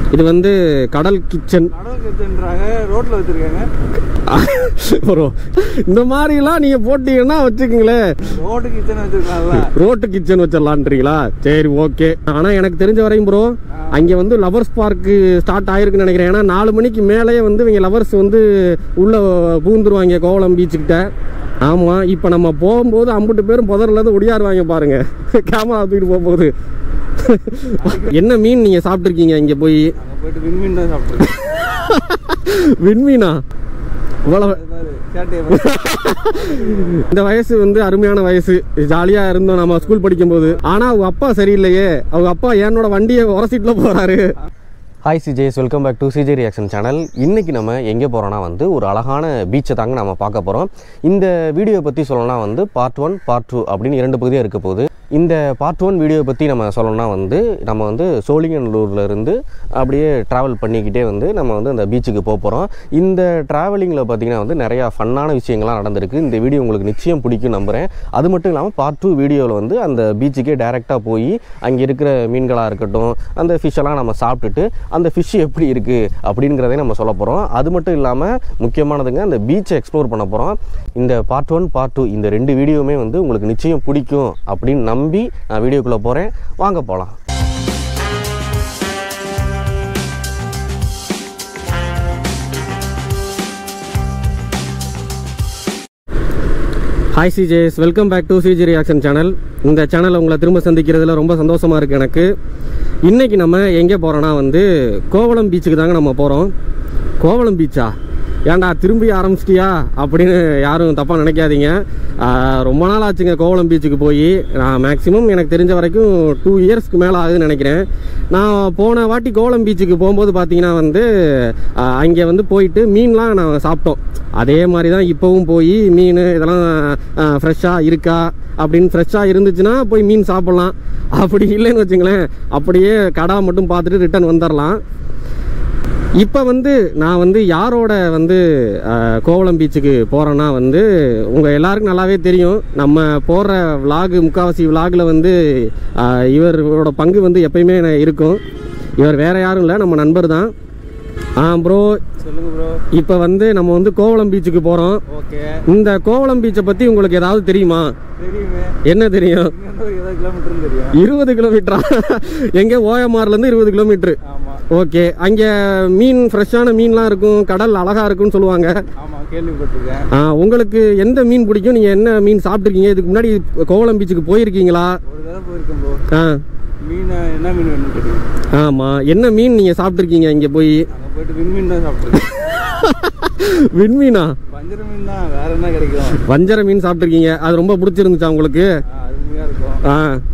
இது வந்து கடல் கிச்சன் கடல் கிச்சன்றாங்க ரோட்ல வச்சிருக்காங்க ப்ரோ இந்த மாதிரிலாம் நீங்கள் போட்டீங்கன்னா வச்சுக்கோங்களேன் ரோடு கிச்சன் வச்சிருக்காங்கல்ல ரோட்டு கிச்சன் வச்சிடலான்றீங்களா சரி ஓகே ஆனால் எனக்கு தெரிஞ்ச வரையும் ப்ரோ அங்கே வந்து லவர்ஸ் பார்க்கு ஸ்டார்ட் ஆயிருக்குன்னு நினைக்கிறேன் ஏன்னா நாலு மணிக்கு மேலேயே வந்து இவங்க லவர்ஸ் வந்து உள்ளே பூந்துருவாங்க கோவளம் பீச்சுக்கிட்ட ஆமாம் இப்போ நம்ம போகும்போது அம்புட்டு பேரும் புதர்லேருந்து ஒடியாருவாங்க பாருங்க கேமரா தூக்கிட்டு போக போகுது என்ன மீன் நீங்கள் சாப்பிட்ருக்கீங்க இங்கே போய் அங்க போயிட்டு விண்மீன் தான் சாப்பிட்டுருக்கேன் விண்மீனா இவ்வளவு சேட்டையை இந்த வயசு வந்து அருமையான வயசு ஜாலியா இருந்தோம் நம்ம ஸ்கூல் படிக்கும்போது ஆனா அவங்க அப்பா சரியில்லையே அவங்க அப்பா என்னோட வண்டியை உரசிட்டுல போறாரு hi CJs welcome back to CJ reaction channel இன்றைக்கி நம்ம எங்கே போகிறோன்னா வந்து ஒரு அழகான பீச்சை தாங்க நம்ம பார்க்க போகிறோம் இந்த வீடியோ பற்றி சொல்லணும்னா வந்து பார்ட் ஒன் பார்ட் டூ அப்படின்னு இரண்டு பகுதியாக இருக்க போகுது இந்த பார்ட் ஒன் வீடியோ பற்றி நம்ம சொல்லணும்னா வந்து நம்ம வந்து சோழிங்கநல்லூர்ல இருந்து அப்படியே ட்ராவல் பண்ணிக்கிட்டே வந்து நம்ம வந்து அந்த பீச்சுக்கு போக போகிறோம் இந்த ட்ராவலிங்கில் பார்த்தீங்கன்னா வந்து நிறையா ஃபன்னான விஷயங்கள்லாம் நடந்திருக்கு இந்த வீடியோ உங்களுக்கு நிச்சயம் பிடிக்கும் நம்புகிறேன் அது மட்டும் இல்லாமல் பார்ட் டூ வீடியோவில் வந்து அந்த பீச்சுக்கே டைரெக்டாக போய் அங்கே இருக்கிற மீன்களாக இருக்கட்டும் அந்த ஃபிஷ்ஷெல்லாம் நம்ம சாப்பிட்டுட்டு அந்த ஃபிஷ் எப்படி இருக்குது அப்படிங்கிறதையும் நம்ம சொல்ல போகிறோம் அது மட்டும் இல்லாமல் முக்கியமானதுங்க அந்த பீச்சை எக்ஸ்ப்ளோர் பண்ண போகிறோம் இந்த பார்ட் ஒன் பார்ட் டூ இந்த ரெண்டு வீடியோவுமே வந்து உங்களுக்கு நிச்சயம் பிடிக்கும் அப்படின்னு நம்பி நான் வீடியோக்குள்ளே போகிறேன் வாங்க போகலாம் hi CJs welcome back to CJ reaction channel இந்த சேனலை உங்களை திரும்ப சந்திக்கிறதுல ரொம்ப சந்தோஷமாக இருக்குது எனக்கு இன்றைக்கி நம்ம எங்கே போகிறோன்னா வந்து கோவளம் பீச்சுக்கு தாங்க நம்ம போகிறோம் கோவளம் பீச்சா ஏன்டா திரும்பி ஆரம்பிச்சிட்டியா அப்படின்னு யாரும் தப்பாக நினைக்காதீங்க ஆஹ், ரொம்ப நாள் ஆச்சுங்க கோவளம் பீச்சுக்கு போய் நான் மேக்ஸிமம் எனக்கு தெரிஞ்ச வரைக்கும் டூ இயர்ஸ்க்கு மேலே ஆகுதுன்னு நினைக்கிறேன் நான் போன வாட்டி கோவளம் பீச்சுக்கு போகும்போது பார்த்தீங்கன்னா வந்து அங்கே வந்து போயிட்டு மீன்லாம் நான் சாப்பிட்டோம் அதே மாதிரி தான் இப்போவும் போய் மீன் இதெல்லாம் ஃப்ரெஷ்ஷாக இருக்கா அப்படின்னு ஃப்ரெஷ்ஷாக இருந்துச்சுன்னா போய் மீன் சாப்பிட்லாம் அப்படி இல்லைன்னு வச்சுங்களேன் அப்படியே கடா மட்டும் பார்த்துட்டு ரிட்டர்ன் வந்துடலாம் இப்போ வந்து நான் வந்து யாரோட வந்து அஹ், கோவளம் பீச்சுக்கு போகிறேன்னா வந்து உங்கள் எல்லாருக்கும் நல்லாவே தெரியும் நம்ம போடுற விலாகு முக்காவாசி விலாகில் வந்து அஹ், இவரோட பங்கு வந்து எப்பயுமே இருக்கும் இவர் வேற யாரும் இல்லை நம்ம நண்பர் தான் ஆ ப்ரோ சொல்லுங்க ப்ரோ இப்போ வந்து நம்ம வந்து கோவளம் பீச்சுக்கு போகிறோம் ஓகே இந்த கோவளம் பீச்சை பற்றி உங்களுக்கு ஏதாவது தெரியுமா தெரியுமே என்ன தெரியும் இங்க இருந்து இருபது கிலோமீட்டர்னு தெரியும் இருபது கிலோமீட்டரா எங்கே ஓயமார்லேருந்து இருபது கிலோமீட்ரு ஆமா ஓகே அங்கே மீன் ஃப்ரெஷ்ஷான மீன்லாம் இருக்கும் கடல் அழகா இருக்கும்னு சொல்லுவாங்க ஆமா கேள்விப்பட்டிருக்கேன் ஆ, உங்களுக்கு எந்த மீன் பிடிக்கும் நீங்கள் என்ன மீன் சாப்பிட்ருக்கீங்க இதுக்கு முன்னாடி கோவளம் பீச்சுக்கு போயிருக்கீங்களா ஒரு தடவை போயிருக்கேன் ப்ரோ ஆ மீன் என்ன மீன் வேணும்னு தெரியும் ஆமாம் என்ன மீன் நீங்கள் சாப்பிட்ருக்கீங்க இங்கே போய் அங்க போயிட்டு விண்மீன் தான் சாப்பிட்டுருக்கேன் விண்மீனா வஞ்சர மீன் தான் வேற என்ன கிடைக்கும் வஞ்சர மீன் சாப்பிட்ருக்கீங்க அது ரொம்ப பிடிச்சிருந்துச்சா உங்களுக்கு ஆ, அருமையா இருக்கும் ஆ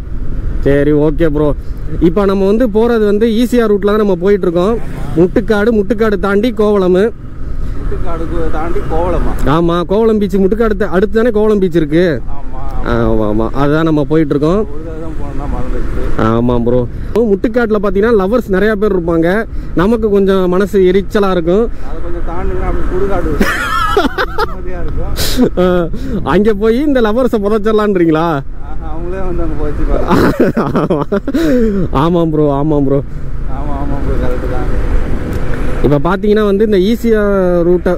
சரி ஓகே ப்ரோ இப்போ நம்ம வந்து போகிறது வந்து ஈசிஆர் ரூட்டில் தான் நம்ம போயிட்டுருக்கோம் முட்டுக்காடு முட்டுக்காடு தாண்டி கோவளம் முட்டுக்காடுக்கு தாண்டி கோவலமா ஆமாம் கோவளம் பீச் முட்டுக்காடு த- அடுத்து தானே கோவளம் பீச் இருக்குது ஆமா ஆமாம் ஆமாம் அதுதான் நம்ம போயிட்டுருக்கோம் ஒரு தடவை தான் போனா மறந்துடுச்சு ஆமாம் ப்ரோ முட்டுக்காட்டில் பார்த்தீங்கன்னா லவர்ஸ் நிறையா பேர் இருப்பாங்க நமக்கு கொஞ்சம் மனசு எரிச்சலாக இருக்கும் அதை கொஞ்சம் தாண்டினா அப்படி சுடுகாடு இருக்கும். நிம்மதியா இருக்கும் அங்கே போய் இந்த லவர்ஸை புதைச்சிடலான்றீங்களா ஆஹா, அவங்களே வந்து அங்க போச்சுப்பாங்க ஆமாம் ப்ரோ ஆமாம் ப்ரோ ஆமா ஆமா ப்ரோ கரெக்டு தான் இப்போ பார்த்தீங்கன்னா வந்து இந்த ஈஸியாக ரூட்டை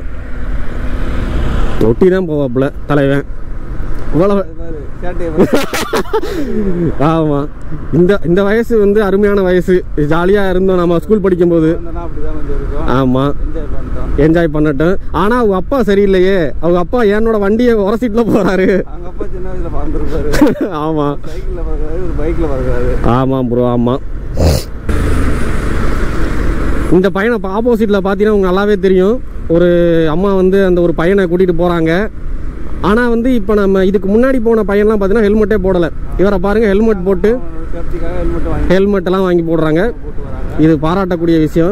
ஒட்டி தான் போவாப்புல தலைவன் இவ்வளவு அது மாதிரி சேட்டையை மாதிரி ஆமாம் இந்த இந்த வயசு வந்து அருமையான வயசு ஜாலியாக இருந்தோம் நம்ம ஸ்கூல் படிக்கும்போது வந்தோம்னா அப்படிதான் கொஞ்சம் இருக்கும் ஆமாம் என்ஜாய் பண்ணிட்டோம் என்ஜாய் பண்ணட்டும் ஆனால் அவங்க அப்பா சரியில்லையே அவங்க அப்பா என்னோட வண்டியை உரசிட்டுல போகிறாரு அவங்க அப்பா சின்ன வயசுல பறந்துருப்பாரு ஆமாம் சைக்கிள்ல பறக்குறாரு ஒரு பைக்ல பறக்குறாரு ஆமாம் ப்ரோ ஆமாம் இந்த பையனை இப்போ ஆப்போசிட்டில் பார்த்தீங்கன்னா உங்களுக்கு நல்லாவே தெரியும் ஒரு அம்மா வந்து அந்த ஒரு பையனை கூட்டிகிட்டு போகிறாங்க ஆனால் வந்து இப்போ நம்ம இதுக்கு முன்னாடி போன பையன்லாம் பார்த்தீங்கன்னா ஹெல்மெட்டே போடலை இவரை பாருங்கள் ஹெல்மெட் போட்டு அவனோட சேஃப்டிக்காக ஹெல்மெட் வாங்கி ஹெல்மெட் எல்லாம் வாங்கி போடுறாங்க போட்டு வராங்க இது பாராட்டக்கூடிய விஷயம்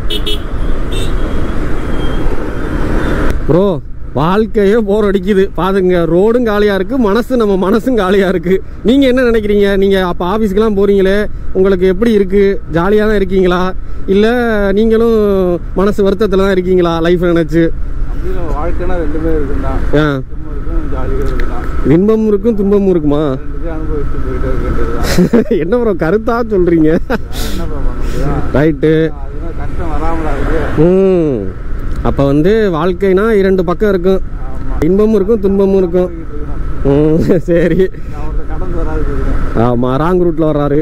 ப்ரோ வாழ்க்கையே போர் அடிக்குது பாருங்க ரோடும் காலியாக இருக்குது மனசு நம்ம மனசும் காலியாக இருக்குது நீங்கள் என்ன நினைக்கிறீங்க நீங்கள் அப்போ ஆஃபீஸ்க்கெலாம் போகிறீங்களே உங்களுக்கு எப்படி இருக்குது ஜாலியாக தான் இருக்கீங்களா இல்லை நீங்களும் மனசு வருத்தத்தில் தான் இருக்கீங்களா லைஃப் நினச்சி அப்படின்னு வாழ்க்கைனா ரெண்டுமே இருக்குன்னா ஆ சும்மா இருக்கும் ஜாலியாக இருக்குதான் இன்பமும் இருக்கும் துன்பமும் இருக்குமா ரெண்டுத்தையும் அனுபவிச்சுட்டு போயிட்டே இருக்க வேண்டியதுதான் என்ன ப்ரோ கருத்தாக சொல்கிறீங்க என்ன ப்ரோ பண்ண முடியும் ரைட்டு அதுதான் கஷ்டம் வராமலா இருக்கு ம் அப்போ வந்து வாழ்க்கைனா இரண்டு பக்கம் இருக்கும் ஆமா இன்பமும் இருக்கும் துன்பமும் இருக்கும் போய்கிட்டு இருக்கணும். ம் சரி நான் ஒருத்தர் கடந்து வராது இருக்கிறேன் ஆமாம் ராங் ரூட்டில் வர்றாரு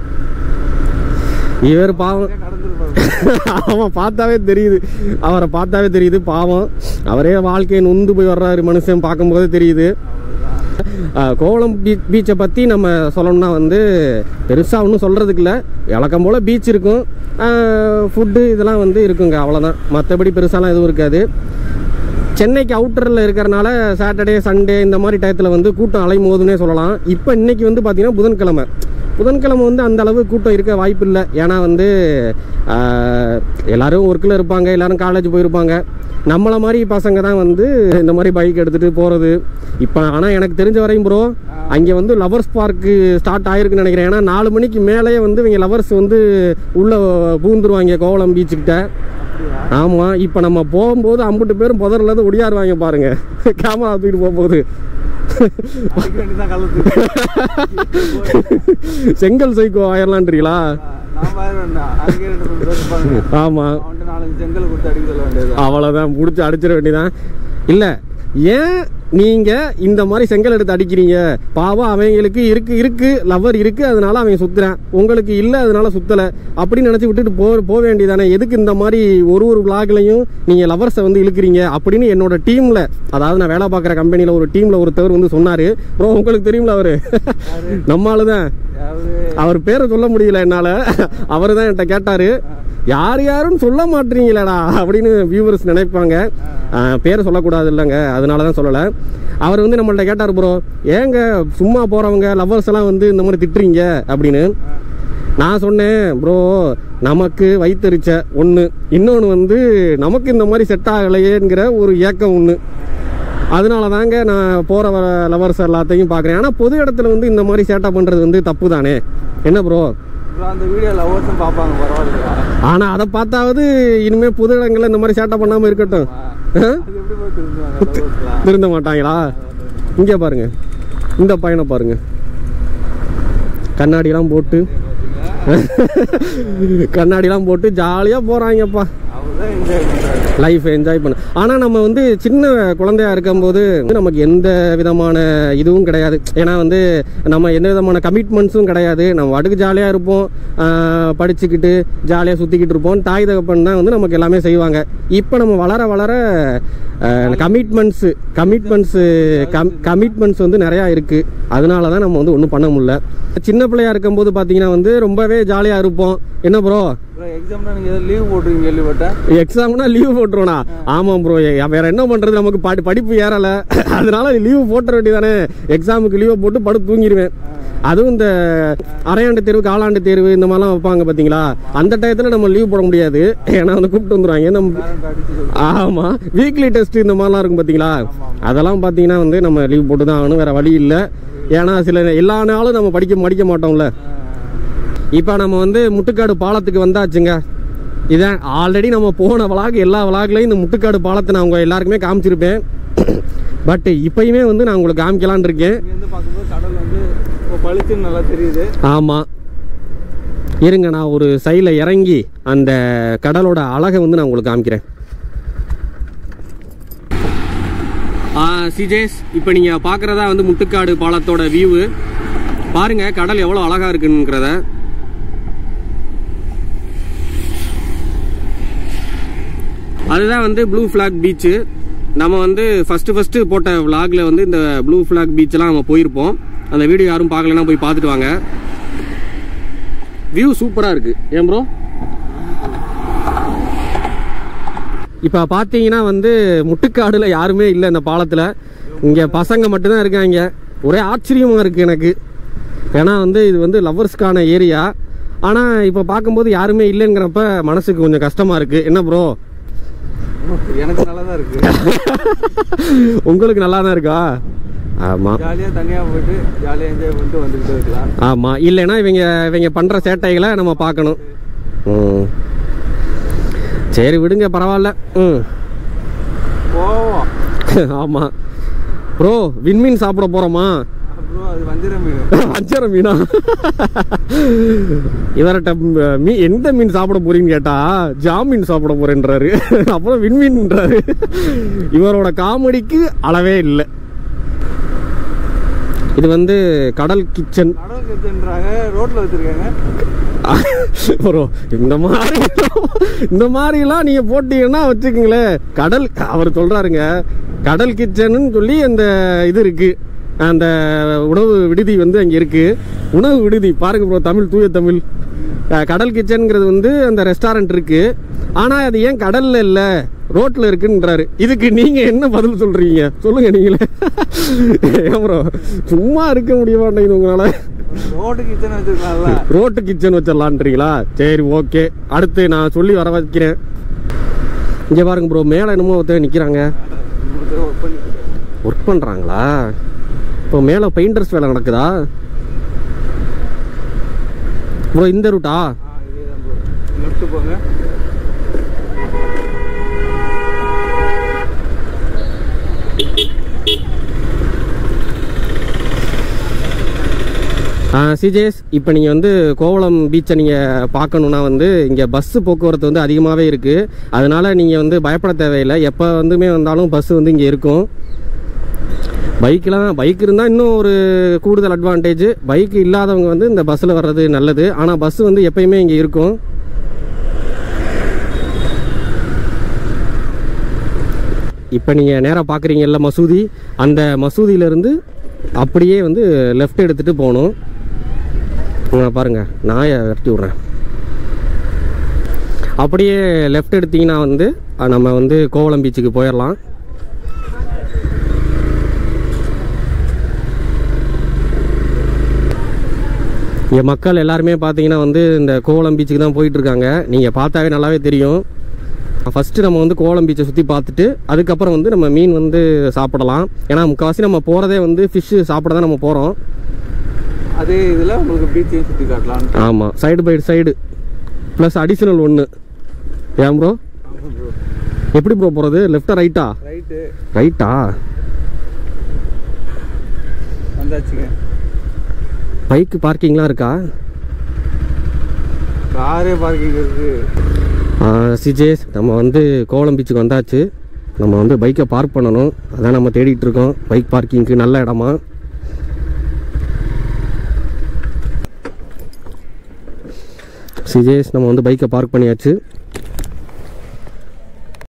இவர் பாவம் கடந்துருப்பாரு அவன் பார்த்தாவே தெரியுது அவரை பார்த்தாவே தெரியுது பாவம் அவரே வாழ்க்கையை நொந்து போய் வர்றாரு மனுஷன் பார்க்கும்போது தெரியுது ஆஹ், கோவளம் பீச் பீச்சை பற்றி நம்ம சொல்லணும்னா வந்து பெருசாக ஒன்றும் சொல்கிறதுக்கு இல்லை வழக்கம் போல் பீச் இருக்கும் ஃபுட்டு இதெல்லாம் வந்து இருக்குங்க அவ்வளோதான் மற்றபடி பெருசாலாம் எதுவும் இருக்காது சென்னைக்கு அவுட்டரில் இருக்கிறனால சாட்டர்டே சண்டே இந்த மாதிரி டயத்தில் வந்து கூட்டம் அலைமோதுன்னே சொல்லலாம் இப்போ இன்னைக்கு வந்து பார்த்தீங்கன்னா புதன்கிழமை புதன்கிழமை வந்து அந்த அளவு கூட்டம் இருக்க வாய்ப்பு இல்லை ஏன்னா வந்து ஆஹ், எல்லாரும் ஒர்க்கில் இருப்பாங்க எல்லாரும் காலேஜ் போயிருப்பாங்க நம்மளை மாதிரி பசங்க தான் வந்து இந்த மாதிரி பைக் எடுத்துகிட்டு போகிறது இப்போ ஆனால் எனக்கு தெரிஞ்ச வரையும் ப்ரோ அங்கே வந்து லவர்ஸ் பார்க்கு ஸ்டார்ட் ஆயிருக்குன்னு நினைக்கிறேன் ஏன்னா நாலு மணிக்கு மேலேயே வந்து இவங்க லவர்ஸ் வந்து உள்ளே பூந்துருவாங்க கோவளம் பீச்சுக்கிட்ட ஆமாம் இப்போ நம்ம போகும்போது அம்புட்டு பேரும் புதர்ல இருந்து ஒடியாருவாங்க பாருங்க கேமரா தூக்கிட்டு போகும்போது அடிக்க வேண்டியதான் கழுத்து செங்கல் சைக்கோ ஆயிரலான்றீங்களா நான் பாருவேன் அங்கே ரெண்டு மூணு பேர் இருப்பாங்க ஆமாம் அவன்கிட்ட நாலஞ்சு செங்கல் கொடுத்து அடிக்க சொல்ல வேண்டியது அவ்வளோதான் முடிச்சு அடிச்சிட வேண்டியதான் இல்லை ஏன் நீங்கள் இந்த மாதிரி செங்கல் எடுத்து அடிக்கிறீங்க பாவம் அவங்களுக்கு இருக்கு இருக்கு லவர் இருக்கு அதனால அவன் சுத்துறான் உங்களுக்கு இல்லை அதனால சுத்தலை அப்படின்னு நினச்சி விட்டுட்டு போ போக வேண்டியதானே எதுக்கு இந்த மாதிரி ஒரு ஒரு விளாக்லையும் நீங்கள் லவர்ஸை வந்து இழுக்கிறீங்க அப்படின்னு என்னோட டீமில் அதாவது நான் வேலை பார்க்குற கம்பெனியில் ஒரு டீமில் ஒருத்தவர் வந்து சொன்னார் ப்ரோ உங்களுக்கு தெரியுங்களா அவர் நம்ம ஆளு தான் அதாவது அவர் பேரை சொல்ல முடியல என்னால அவர் தான் என்கிட்ட கேட்டாரு யார் யாருன்னு சொல்ல மாட்டீங்களேடா அப்படின்னு வியூவர்ஸ் நினைப்பாங்க ஆஹ், பேரை சொல்லக்கூடாது இல்லைங்க அதனால தான் சொல்லலை அவர் வந்து நம்மள்ட்ட கேட்டார் ப்ரோ ஏங்க சும்மா போகிறவங்க லவ்வர்ஸ் எல்லாம் வந்து இந்த மாதிரி திட்டுறீங்க அப்படின்னு நான் சொன்னேன் ப்ரோ நமக்கு வைத்தறிச்ச ஒன்று இன்னொன்று வந்து நமக்கு இந்த மாதிரி செட் ஆகலையேங்கிற ஒரு ஏக்கம் ஒன்று அதனால தாங்க நான் போகிற வர லவர்ஸ் எல்லாத்தையும் பார்க்குறேன் ஆனால் பொது இடத்துல வந்து இந்த மாதிரி சேட்டை பண்ணுறது வந்து தப்பு தானே என்ன ப்ரோ bro, அந்த வீடியோ லவர்ஸும் பார்ப்பாங்க பரவாயில்லையா ஆனால் அதை பார்த்தாவது இனிமேல் பொது இடங்களில் இந்த மாதிரி சேட்டை பண்ணாமல் இருக்கட்டும் ஆ? அது எப்படி போய் திரும்புவாங்க லவர்ஸ்லாம் திருந்த மாட்டாங்களா இங்கே பாருங்க இந்த பையனை பாருங்க கண்ணாடிலாம் போட்டு கண்ணாடிலாம் போட்டு ஜாலியாக போகிறாங்கப்பா அவர் தான் என்ஜாய் பண்ணுறாரு லைஃப் என்ஜாய் பண்ண ஆனால் நம்ம வந்து சின்ன குழந்தையா இருக்கும்போது வந்து நமக்கு எந்த விதமான இதுவும் கிடையாது ஏன்னா வந்து நம்ம எந்த விதமான கமிட்மெண்ட்ஸும் கிடையாது நம்ம வாட்டுக்கு ஜாலியாக இருப்போம் ஆஹ் படிச்சுக்கிட்டு ஜாலியாக சுற்றிக்கிட்டு இருப்போம் தாய் தகப்பன் தான் வந்து நமக்கு எல்லாமே செய்வாங்க இப்போ நம்ம வளர வளர கமிட்மெண்ட்ஸு கமிட்மெண்ட்ஸு கம் கமிட்மெண்ட்ஸ் வந்து நிறையா இருக்குது அதனால தான் நம்ம வந்து ஒன்றும் பண்ண முடியல சின்ன பிள்ளையா இருக்கும்போது பார்த்தீங்கன்னா வந்து ரொம்பவே ஜாலியாக இருப்போம் என்ன ப்ரோ ப்ரோ எக்ஸாம்னா நீங்கள் ஏதோ லீவ் போட்டுருவீங்க கேள்விப்பட்டேன் எக்ஸாம்னா லீவ் போட்டுருவோண்ணா ஆமாம் ப்ரோ வேற என்ன பண்றது நமக்கு படி படிப்பு ஏறல அதனால லீவ் போட்டுற வேண்டியதானே எக்ஸாமுக்கு லீவை போட்டு படுத்து தூங்கிடுவேன் அதுவும் இந்த அரையாண்டு தேர்வு காலாண்டு தேர்வு இந்த மாதிரிலாம் வைப்பாங்க பார்த்தீங்களா அந்த டயத்தில் நம்ம லீவ் போட முடியாது ஏன்னா வந்து கூப்பிட்டு வந்துருவாங்க நம்ம பேரண்ட் அடிச்சு சொல்லி ஆமாம் வீக்லி டெஸ்ட் இந்த மாதிரிலாம் இருக்கும் பார்த்தீங்களா அதெல்லாம் பார்த்தீங்கன்னா வந்து நம்ம லீவ் போட்டு தான் ஆகணும் வேற வழி இல்லை ஏன்னா சில எல்லா நாளும் நம்ம படிக்க படிக்க மாட்டோம்ல இப்போ நம்ம வந்து முட்டுக்காடு பாலத்துக்கு வந்தாச்சுங்க இதான் ஆல்ரெடி நம்ம போன விளாக் எல்லா விளாக்லையும் இந்த முட்டுக்காடு பாலத்தை நான் உங்க எல்லாருக்குமே காமிச்சிருப்பேன் பட் இப்பயுமே வந்து நான் உங்களுக்கு காமிக்கலான்னு இருக்கேன் இங்கேருந்து பார்க்கும்போது கடல் வந்து இப்போ பளிச்சுன்னு நல்லா தெரியுது ஆமாம் இருங்க நான் ஒரு சைடில் இறங்கி அந்த கடலோட அழகை வந்து நான் உங்களுக்கு காமிக்கிறேன் சிஜேஸ் இப்போ நீங்கள் பார்க்குறதா வந்து முட்டுக்காடு பாலத்தோட வியூவு பாருங்க கடல் எவ்வளோ அழகா இருக்குங்கிறத அதுதான் வந்து ப்ளூ ஃப்ளாக் பீச்சு நம்ம வந்து ஃபஸ்ட்டு ஃபஸ்ட்டு போட்ட vlogல வந்து இந்த ப்ளூ ஃப்ளாக் பீச்செலாம் நம்ம போயிருப்போம் அந்த வீடியோ யாரும் பார்க்கலன்னா போய் பார்த்துட்டு வாங்க வியூ சூப்பராக இருக்குது ஏன் ப்ரோ இப்போ பார்த்தீங்கன்னா வந்து முட்டுக்காடுல யாருமே இல்லை இந்த பாலத்தில் இங்கே பசங்க மட்டும்தான் இருக்காங்க ஒரே ஆச்சரியமாக இருக்குது எனக்கு ஏன்னா வந்து இது வந்து லவ்வர்ஸ்க்கான ஏரியா ஆனால் இப்போ பார்க்கும்போது யாருமே இல்லைங்கிறப்ப மனசுக்கு கொஞ்சம் கஷ்டமாக இருக்குது என்ன ப்ரோ எனக்கு நல்லா தான் இருக்கு உங்களுக்கு நல்லா தான் இருக்கா ஆமாம் ஜாலியாக தனியாக போயிட்டு ஜாலியாக என்ஜாய் பண்ணிட்டு வந்துக்கிட்டே இருக்கலாம் ஆமாம் இல்லைன்னா இவங்க இவங்க பண்ணுற சேட்டைகளை நம்ம பார்க்கணும் ம் சரி விடுங்க பரவாயில்ல ம் போவோம் ஆமாம் ப்ரோ விண்மீன் சாப்பிட போகிறோமா ப்ரோ அது வஞ்சிர மீன் வஞ்சர மீனா இவர்கிட்ட ம், மீ எந்த மீன் சாப்பிட போறீங்கன்னு கேட்டா ஜாமீன் சாப்பிட போறேன்றாரு அப்புறம் விண்மீன்ன்றாரு இவரோட காமெடிக்கு அளவே இல்லை இது வந்து கடல் கிச்சன் கடல் கத்துன்றாங்க ரோட்ல வச்சிருக்காங்க ப்ரோ இந்த மாதிரி இந்த மாதிரிலாம் நீங்க போட்டீங்கன்னா வச்சுக்கோங்களேன் கடல் அவர் சொல்றாருங்க கடல் கிச்சன்னு சொல்லி அந்த இது இருக்கு அந்த உணவு விடுதி வந்து அங்கே இருக்கு உணவு விடுதி பாருங்க ப்ரோ தமிழ் தூய தமிழ் அஹ், கடல் கிச்சனுங்கிறது வந்து அந்த ரெஸ்டாரண்ட் இருக்கு ஆனா அது ஏன் கடல்ல இல்ல ரோட்ல இருக்குன்றாரு இதுக்கு நீங்க என்ன பதில் சொல்றீங்க சொல்லுங்க நீங்களே ஏன் ப்ரோ சும்மா இருக்க முடிய மாட்டேங்குது உங்களால ரோட்டு கிச்சன் வச்சிருக்காங்கல்ல ரோட்டு கிச்சன் வச்சிடலான்றீங்களா சரி ஓகே அடுத்து நான் சொல்லி வர வைக்கிறேன் இங்கே பாருங்க ப்ரோ மேலே என்னமோ ஒருத்தர் நிற்கிறாங்க ஒர்க் பண்ணிட்டு ஒர்க் பண்ணுறாங்களா இப்போ மேலே பெயிண்டர்ஸ் வேலை நடக்குதா ப்ரோ இந்த ரூட்டா ஆ இதே தான் ப்ரோ லெஃப்ட் போங்க சிஜேஸ் இப்போ நீங்கள் வந்து கோவளம் பீச்சை நீங்கள் பார்க்கணுன்னா வந்து இங்கே பஸ்ஸு போக்குவரத்து வந்து அதிகமாகவே இருக்குது அதனால் நீங்கள் வந்து பயப்பட தேவையில்லை எப்போ வந்துமே வந்தாலும் பஸ்ஸு வந்து இங்கே இருக்கும் பைக்கெலாம் பைக் இருந்தால் இன்னும் ஒரு கூடுதல் அட்வான்டேஜ் பைக் இல்லாதவங்க வந்து இந்த பஸ்ஸில் வர்றது நல்லது ஆனால் பஸ் வந்து எப்பயுமே இங்கே இருக்கும் இப்போ நீங்கள் நேராக பார்க்குறீங்கல்ல மசூதி அந்த மசூதியிலேருந்து அப்படியே வந்து லெஃப்ட் எடுத்துகிட்டு போகணும் இங்க பாருங்க நாயை விரட்டி விட்றேன் அப்படியே லெஃப்ட் எடுத்தீங்கன்னா வந்து அஹ், நம்ம வந்து கோவளம் பீச்சுக்கு போயிடலாம் இங்கே மக்கள் எல்லாருமே பார்த்தீங்கன்னா வந்து இந்த கோவளம் பீச்சுக்கு தான் போயிட்டு இருக்காங்க நீங்கள் பார்த்தாவே நல்லாவே தெரியும் ஃபஸ்ட்டு நம்ம வந்து கோவளம் பீச்சை சுற்றி பார்த்துட்டு அதுக்கப்புறம் வந்து நம்ம மீன் வந்து சாப்பிடலாம் ஏன்னா முக்கால்வாசி நம்ம போகிறதே வந்து ஃபிஷ்ஷு சாப்பிட தான் நம்ம போகிறோம் அதே இதில் உங்களுக்கு பீச்சையும் சுற்றி காட்டலாம் ஆமாம் side by side plus additional ஒன்று ஏன் ப்ரோ ஆமாம் ப்ரோ எப்படி ப்ரோ போகிறது லெஃப்டா ரைட்டா ரைட்டு ரைட்டா வந்தாச்சுங்க பைக்கு பார்க்கிங்லாம் இருக்கா காரே பார்க்கிங் இருக்கு சிஜேஸ் நம்ம வந்து கோவளம் பீச்சுக்கு வந்தாச்சு நம்ம வந்து பைக்கை பார்க் பண்ணணும் அதான் நம்ம தேடிட்டு இருக்கோம் பைக் பார்க்கிங்க்கு நல்ல இடமா சிஜேஸ் நம்ம வந்து பைக்கை பார்க் பண்ணியாச்சு